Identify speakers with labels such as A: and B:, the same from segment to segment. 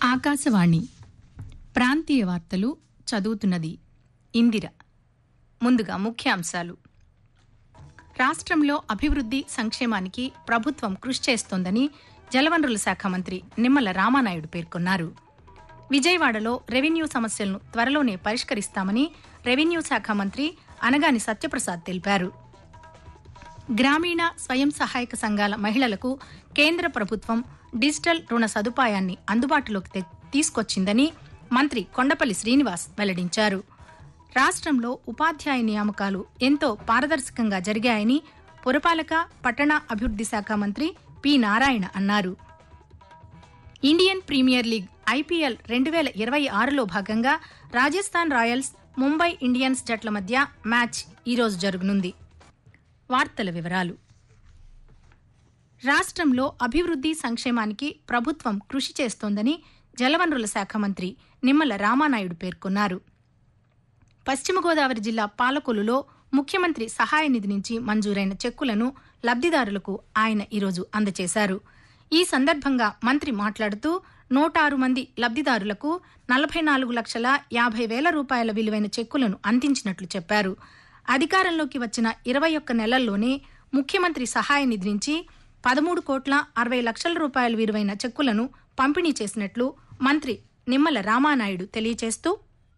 A: ఆకాశవాణి ప్రాంతీయ వార్తలు చదువుతున్నది ఇందిర ముందుగా ముఖ్యాంశాలు రాష్ట్రంలో అభివృద్ధి సంక్షేమానికి ప్రభుత్వం కృషి చేస్తోందని జలవనరుల శాఖ మంత్రి నిమ్మల రామానాయుడు పేర్కొన్నారు విజయవాడలో రెవెన్యూ సమస్యలను త్వరలోనే పరిష్కరిస్తామని రెవెన్యూ శాఖ మంత్రి అనగాని సత్యప్రసాద్ తెలిపారు గ్రామీణ స్వయం సహాయక సంఘాల మహిళలకు కేంద్ర ప్రభుత్వం డిజిటల్ రుణ సదుపాయాన్ని అందుబాటులోకి తె- తీసుకొచ్చిందని మంత్రి కొండపల్లి శ్రీనివాస్ వెల్లడించారు రాష్ట్రంలో ఉపాధ్యాయ నియామకాలు ఎంతో పారదర్శకంగా జరిగాయని పురపాలక పట్టణ అభివృద్ధి శాఖ మంత్రి పి నారాయణ అన్నారు ఇండియన్ ప్రీమియర్ లీగ్ ఐపీఎల్ రెండు వేల ఇరవై ఆరులో భాగంగా రాజస్థాన్ రాయల్స్ ముంబై ఇండియన్స్ జట్ల మధ్య మ్యాచ్ ఈరోజు జరగనుంది వార్తల వివరాలు రాష్ట్రంలో అభివృద్ధి సంక్షేమానికి ప్రభుత్వం కృషి చేస్తోందని జలవనరుల శాఖ మంత్రి నిమ్మల రామానాయుడు పేర్కొన్నారు పశ్చిమ గోదావరి జిల్లా పాలకొలులో ముఖ్యమంత్రి సహాయ నిధి నుంచి మంజూరైన చెక్కులను లబ్దిదారులకు ఆయన ఈరోజు అందజేశారు ఈ సందర్భంగా మంత్రి మాట్లాడుతూ నూట ఆరు మంది లబ్దిదారులకు నలభై నాలుగు లక్షల యాభై వేల రూపాయల విలువైన చెక్కులను అందించినట్లు చెప్పారు అధికారంలోకి వచ్చిన ఇరవై ఒక్క నెలల్లోనే ముఖ్యమంత్రి సహాయ నిధి నుంచి పదమూడు కోట్ల అరవై లక్షల రూపాయల విలువైన చెక్కులను పంపిణీ చేసినట్లు మంత్రి నిమ్మల రామానాయుడు తెలియజేస్తూ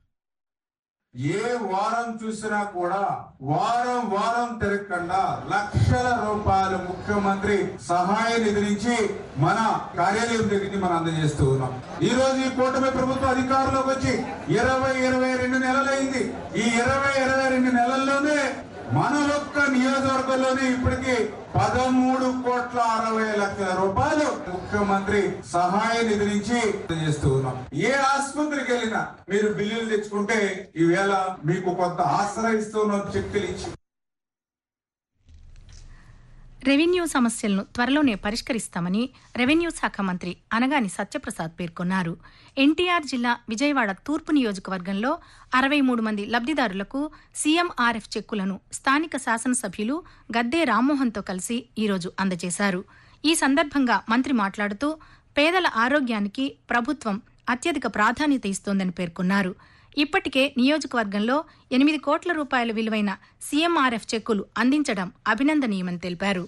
B: ఏ వారం చూసినా కూడా వారం వారం తిరగకుండా లక్షల రూపాయలు ముఖ్యమంత్రి సహాయ నిధి నుంచి మన కార్యాలయం దగ్గరికి మనం అందజేస్తూ ఉన్నాం ఈ రోజు ఈ కూటమి ప్రభుత్వ అధికారంలోకి వచ్చి ఇరవై ఇరవై రెండు నెలలైంది ఈ ఇరవై ఇరవై రెండు నెలల్లోనే మన ఒక్క నియోజకవర్గంలోనే ఇప్పటికి పదమూడు కోట్ల అరవై లక్షల రూపాయలు ముఖ్యమంత్రి సహాయ నిధి నుంచి చేస్తూ ఉన్నాం ఏ ఆసుపత్రికి వెళ్ళినా మీరు బిల్లులు తెచ్చుకుంటే ఈవేళ మీకు కొంత ఆశ్రయిస్తున్నాం చెక్కులు ఇచ్చి
A: రెవెన్యూ సమస్యలను త్వరలోనే పరిష్కరిస్తామని రెవెన్యూ శాఖ మంత్రి అనగాని సత్యప్రసాద్ పేర్కొన్నారు ఎన్టీఆర్ జిల్లా విజయవాడ తూర్పు నియోజకవర్గంలో అరవై మూడు మంది లబ్దిదారులకు సీఎంఆర్ఎఫ్ చెక్కులను స్థానిక శాసనసభ్యులు గద్దే రామ్మోహన్తో కలిసి ఈరోజు అందజేశారు ఈ సందర్భంగా మంత్రి మాట్లాడుతూ పేదల ఆరోగ్యానికి ప్రభుత్వం అత్యధిక ప్రాధాన్యత ఇస్తోందని పేర్కొన్నారు ఇప్పటికే నియోజకవర్గంలో ఎనిమిది కోట్ల రూపాయల విలువైన సీఎంఆర్ఎఫ్ చెక్కులు అందించడం అభినందనీయమని తెలిపారు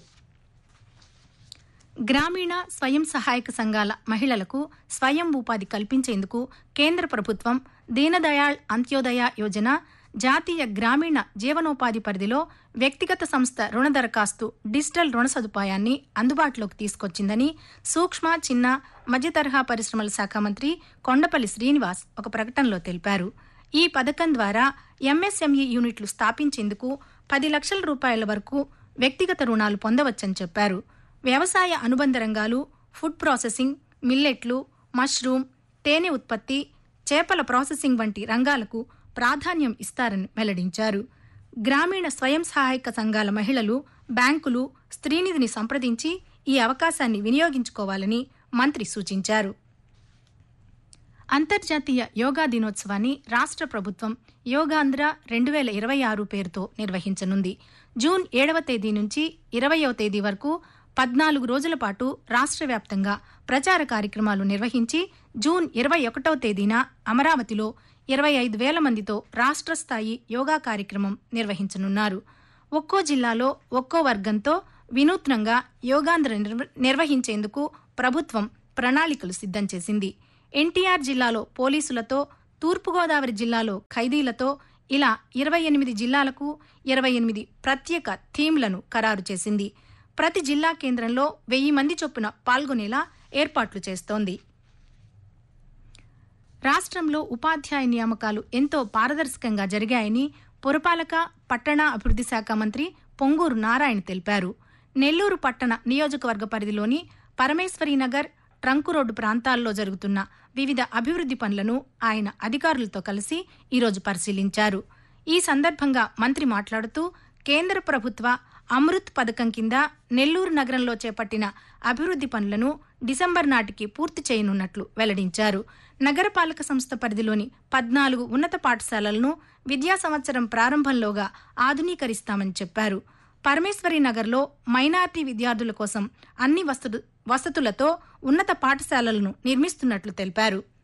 A: గ్రామీణ స్వయం సహాయక సంఘాల మహిళలకు స్వయం ఉపాధి కల్పించేందుకు కేంద్ర ప్రభుత్వం దీనదయాళ్ అంత్యోదయ యోజన జాతీయ గ్రామీణ జీవనోపాధి పరిధిలో వ్యక్తిగత సంస్థ రుణ దరఖాస్తు డిజిటల్ రుణ సదుపాయాన్ని అందుబాటులోకి తీసుకొచ్చిందని సూక్ష్మ చిన్న మధ్య తరహా పరిశ్రమల శాఖ మంత్రి కొండపల్లి శ్రీనివాస్ ఒక ప్రకటనలో తెలిపారు ఈ పథకం ద్వారా ఎంఎస్ఎంఈ యూనిట్లు స్థాపించేందుకు పది లక్షల రూపాయల వరకు వ్యక్తిగత రుణాలు పొందవచ్చని చెప్పారు వ్యవసాయ అనుబంధ రంగాలు ఫుడ్ ప్రాసెసింగ్ మిల్లెట్లు మష్రూమ్ తేనె ఉత్పత్తి చేపల ప్రాసెసింగ్ వంటి రంగాలకు ప్రాధాన్యం ఇస్తారని వెల్లడించారు గ్రామీణ స్వయం సహాయక సంఘాల మహిళలు బ్యాంకులు స్త్రీనిధిని సంప్రదించి ఈ అవకాశాన్ని వినియోగించుకోవాలని మంత్రి సూచించారు అంతర్జాతీయ యోగా దినోత్సవాన్ని రాష్ట్ర ప్రభుత్వం యోగాంధ్ర రెండు వేల ఇరవై ఆరు పేరుతో నిర్వహించనుంది జూన్ ఏడవ తేదీ నుంచి ఇరవయవ తేదీ వరకు పద్నాలుగు రోజుల పాటు రాష్ట్ర వ్యాప్తంగా ప్రచార కార్యక్రమాలు నిర్వహించి జూన్ ఇరవై ఒకటవ తేదీన అమరావతిలో ఇరవై ఐదు వేల మందితో రాష్ట్ర స్థాయి యోగా కార్యక్రమం నిర్వహించనున్నారు ఒక్కో జిల్లాలో ఒక్కో వర్గంతో వినూత్నంగా యోగాంధ్ర నిర్వ- నిర్వహించేందుకు ప్రభుత్వం ప్రణాళికలు సిద్ధం చేసింది ఎన్టీఆర్ జిల్లాలో పోలీసులతో తూర్పుగోదావరి జిల్లాలో ఖైదీలతో ఇలా ఇరవై ఎనిమిది జిల్లాలకు ఇరవై ఎనిమిది ప్రత్యేక థీమ్లను ఖరారు చేసింది ప్రతి జిల్లా కేంద్రంలో వెయ్యి మంది చొప్పున పాల్గొనేలా ఏర్పాట్లు చేస్తోంది రాష్ట్రంలో ఉపాధ్యాయ నియామకాలు ఎంతో పారదర్శకంగా జరిగాయని పురపాలక పట్టణ అభివృద్ధి శాఖ మంత్రి పొంగూరు నారాయణ తెలిపారు నెల్లూరు పట్టణ నియోజకవర్గ పరిధిలోని పరమేశ్వరీనగర్ ట్రంకు రోడ్డు ప్రాంతాల్లో జరుగుతున్న వివిధ అభివృద్ధి పనులను ఆయన అధికారులతో కలిసి ఈరోజు పరిశీలించారు ఈ సందర్భంగా మంత్రి మాట్లాడుతూ కేంద్ర ప్రభుత్వ అమృత్ పథకం కింద నెల్లూరు నగరంలో చేపట్టిన అభివృద్ధి పనులను డిసెంబర్ నాటికి పూర్తి చేయనున్నట్లు వెల్లడించారు నగరపాలక సంస్థ పరిధిలోని పద్నాలుగు ఉన్నత పాఠశాలలను విద్యా సంవత్సరం ప్రారంభంలోగా ఆధునీకరిస్తామని చెప్పారు పరమేశ్వరి నగర్లో మైనార్టీ విద్యార్థుల కోసం అన్ని వసతు వసతులతో ఉన్నత పాఠశాలలను నిర్మిస్తున్నట్లు తెలిపారు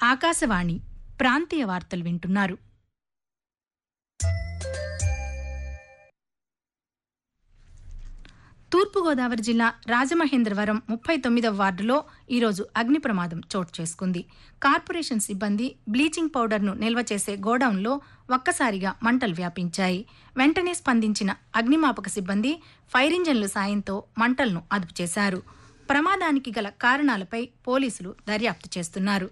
A: ఆకాశవాణి ప్రాంతీయ వార్తలు వింటున్నారు తూర్పుగోదావరి జిల్లా రాజమహేంద్రవరం ముప్పై తొమ్మిదవ వార్డులో ఈరోజు అగ్ని ప్రమాదం చోటు చేసుకుంది కార్పొరేషన్ సిబ్బంది బ్లీచింగ్ పౌడర్ను నిల్వ చేసే గోడౌన్లో ఒక్కసారిగా మంటలు వ్యాపించాయి వెంటనే స్పందించిన అగ్నిమాపక సిబ్బంది ఫైర్ ఇంజన్ల సాయంతో మంటలను అదుపు చేశారు ప్రమాదానికి గల కారణాలపై పోలీసులు దర్యాప్తు చేస్తున్నారు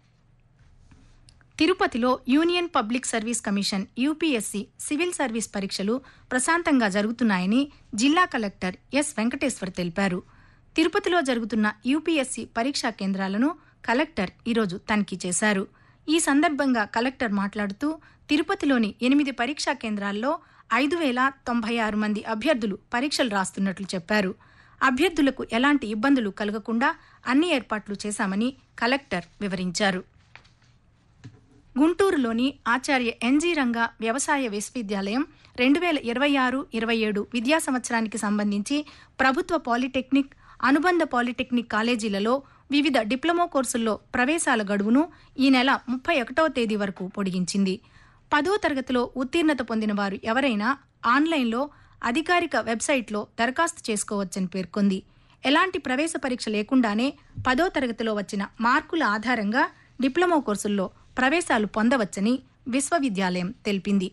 A: తిరుపతిలో union public service commission UPSC civil service పరీక్షలు ప్రశాంతంగా జరుగుతున్నాయని జిల్లా కలెక్టర్ ఎస్ వెంకటేశ్వర్ తెలిపారు తిరుపతిలో జరుగుతున్న యూపీఎస్సీ పరీక్షా కేంద్రాలను కలెక్టర్ ఈరోజు తనిఖీ చేశారు ఈ సందర్భంగా కలెక్టర్ మాట్లాడుతూ తిరుపతిలోని ఎనిమిది పరీక్షా కేంద్రాల్లో ఐదు వేల తొంభై ఆరు మంది అభ్యర్థులు పరీక్షలు రాస్తున్నట్లు చెప్పారు అభ్యర్థులకు ఎలాంటి ఇబ్బందులు కలగకుండా అన్ని ఏర్పాట్లు చేశామని కలెక్టర్ వివరించారు గుంటూరులోని ఆచార్య ఎన్జీ రంగా వ్యవసాయ విశ్వవిద్యాలయం రెండు వేల ఇరవై ఆరు ఇరవై ఏడు విద్యా సంవత్సరానికి సంబంధించి ప్రభుత్వ పాలిటెక్నిక్ అనుబంధ పాలిటెక్నిక్ కాలేజీలలో వివిధ డిప్లొమా కోర్సుల్లో ప్రవేశాల గడువును ఈ నెల ముప్పై ఒకటవ తేదీ వరకు పొడిగించింది పదో తరగతిలో ఉత్తీర్ణత పొందిన వారు ఎవరైనా ఆన్లైన్లో అధికారిక వెబ్సైట్లో దరఖాస్తు చేసుకోవచ్చని పేర్కొంది ఎలాంటి ప్రవేశ పరీక్ష లేకుండానే పదో తరగతిలో వచ్చిన మార్కుల ఆధారంగా డిప్లొమా కోర్సుల్లో ప్రవేశాలు పొందవచ్చని విశ్వవిద్యాలయం తెలిపింది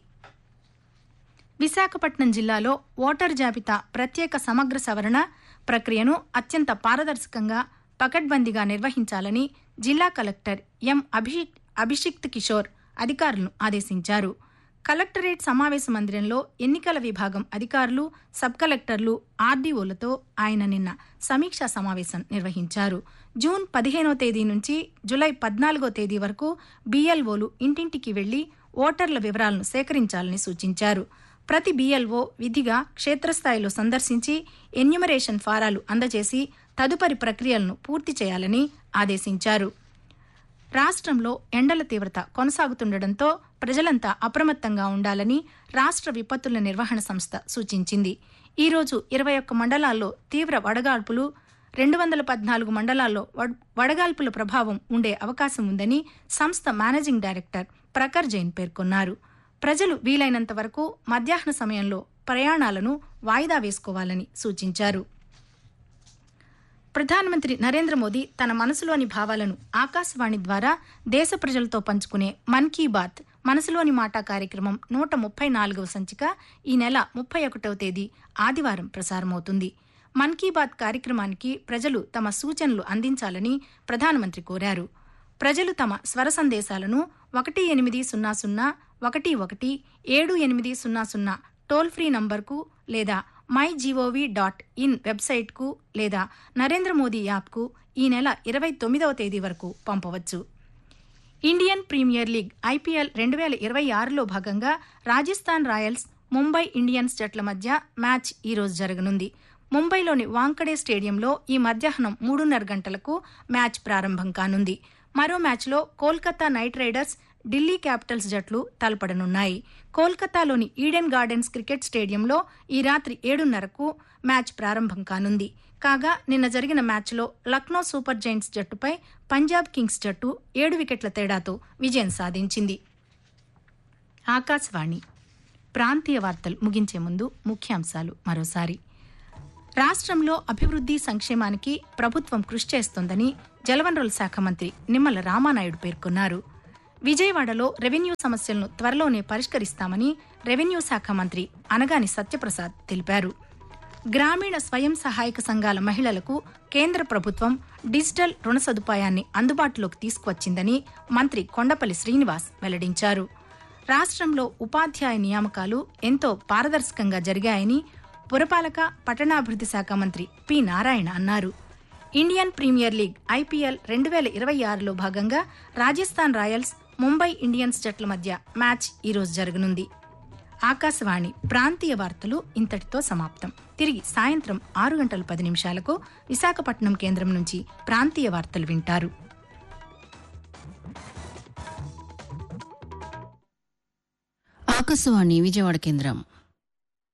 A: విశాఖపట్నం జిల్లాలో ఓటర్ జాబితా ప్రత్యేక సమగ్ర సవరణ ప్రక్రియను అత్యంత పారదర్శకంగా పకడ్బందీగా నిర్వహించాలని జిల్లా కలెక్టర్ ఎం అభిషిక్ అభిషిక్త్ కిషోర్ అధికారులను ఆదేశించారు కలెక్టరేట్ సమావేశ మందిరంలో ఎన్నికల విభాగం అధికారులు సబ్ కలెక్టర్లు ఆర్డీఓలతో ఆయన నిన్న సమీక్షా సమావేశం నిర్వహించారు జూన్ పదిహేనో తేదీ నుంచి జులై పద్నాలుగో తేదీ వరకు బీఎల్ఓలు ఇంటింటికి వెళ్లి ఓటర్ల వివరాలను సేకరించాలని సూచించారు ప్రతి బీఎల్ఓ విధిగా క్షేత్రస్థాయిలో సందర్శించి ఎన్యుమరేషన్ ఫారాలు అందజేసి తదుపరి ప్రక్రియలను పూర్తి చేయాలని ఆదేశించారు రాష్ట్రంలో ఎండల తీవ్రత కొనసాగుతుండటంతో ప్రజలంతా అప్రమత్తంగా ఉండాలని రాష్ట్ర విపత్తుల నిర్వహణ సంస్థ సూచించింది ఈరోజు ఇరవై ఒక్క మండలాల్లో తీవ్ర వడగాల్పులు రెండు వందల పద్నాలుగు మండలాల్లో వడ్- వడగాల్పుల ప్రభావం ఉండే అవకాశం ఉందని సంస్థ మేనేజింగ్ డైరెక్టర్ ప్రఖర్ జైన్ పేర్కొన్నారు ప్రజలు వీలైనంత వరకు మధ్యాహ్న సమయంలో ప్రయాణాలను వాయిదా వేసుకోవాలని సూచించారు ప్రధానమంత్రి నరేంద్ర మోదీ తన మనసులోని భావాలను ఆకాశవాణి ద్వారా దేశ ప్రజలతో పంచుకునే మన్ కీ బాత్ మనసులోని మాట కార్యక్రమం నూట ముప్పై నాలుగవ సంచిక ఈ నెల ముప్పై ఒకటవ తేదీ ఆదివారం ప్రసారమవుతుంది మన్ కీ బాత్ కార్యక్రమానికి ప్రజలు తమ సూచనలు అందించాలని ప్రధానమంత్రి కోరారు ప్రజలు తమ స్వర సందేశాలను ఒకటి ఎనిమిది సున్నా సున్నా ఒకటి ఒకటి ఏడు ఎనిమిది సున్నా సున్నా టోల్ ఫ్రీ నంబర్కు లేదా మై జీఓవి డాట్ ఇన్ వెబ్సైట్కు లేదా నరేంద్ర మోదీ యాప్కు ఈ నెల ఇరవై తొమ్మిదవ తేదీ వరకు పంపవచ్చు ఇండియన్ ప్రీమియర్ లీగ్ ఐపీఎల్ రెండు వేల ఇరవై ఆరులో భాగంగా రాజస్థాన్ రాయల్స్ ముంబై ఇండియన్స్ జట్ల మధ్య మ్యాచ్ ఈ రోజు జరగనుంది ముంబైలోని వాంకడే స్టేడియంలో ఈ మధ్యాహ్నం మూడున్నర గంటలకు మ్యాచ్ ప్రారంభం కానుంది మరో మ్యాచ్లో Kolkata knight riders Delhi capitals జట్లు తలపడనున్నాయి కోల్కతాలోని ఈడెన్ గార్డెన్స్ క్రికెట్ స్టేడియంలో ఈ రాత్రి ఏడున్నరకు మ్యాచ్ ప్రారంభం కానుంది కాగా నిన్న జరిగిన మ్యాచ్లో లక్నో సూపర్ జైంట్స్ జట్టుపై పంజాబ్ కింగ్స్ జట్టు ఏడు వికెట్ల తేడాతో విజయం సాధించింది ఆకాశవాణి ప్రాంతీయ వార్తలు ముగించే ముందు ముఖ్యాంశాలు మరోసారి రాష్ట్రంలో అభివృద్ధి సంక్షేమానికి ప్రభుత్వం కృషి చేస్తోందని జలవనరుల శాఖ మంత్రి నిమ్మల రామానాయుడు పేర్కొన్నారు విజయవాడలో రెవెన్యూ సమస్యలను త్వరలోనే పరిష్కరిస్తామని రెవెన్యూ శాఖ మంత్రి అనగాని సత్యప్రసాద్ తెలిపారు గ్రామీణ స్వయం సహాయక సంఘాల మహిళలకు కేంద్ర ప్రభుత్వం డిజిటల్ రుణ సదుపాయాన్ని అందుబాటులోకి తీసుకువచ్చిందని మంత్రి కొండపల్లి శ్రీనివాస్ వెల్లడించారు రాష్ట్రంలో ఉపాధ్యాయ నియామకాలు ఎంతో పారదర్శకంగా జరిగాయని పురపాలక పట్టణాభివృద్ధి శాఖ మంత్రి పి నారాయణ అన్నారు ఇండియన్ ప్రీమియర్ లీగ్ ఐపీఎల్ రెండు వేల ఇరవై ఆరులో భాగంగా రాజస్థాన్ రాయల్స్ ముంబై ఇండియన్స్ జట్ల మధ్య మ్యాచ్ ఈరోజు జరగనుంది ఆకాశవాణి ప్రాంతీయ వార్తలు ఇంతటితో సమాప్తం తిరిగి సాయంత్రం ఆరు గంటల పది నిమిషాలకు విశాఖపట్నం కేంద్రం నుంచి ప్రాంతీయ వార్తలు వింటారు
C: ఆకాశవాణి విజయవాడ కేంద్రం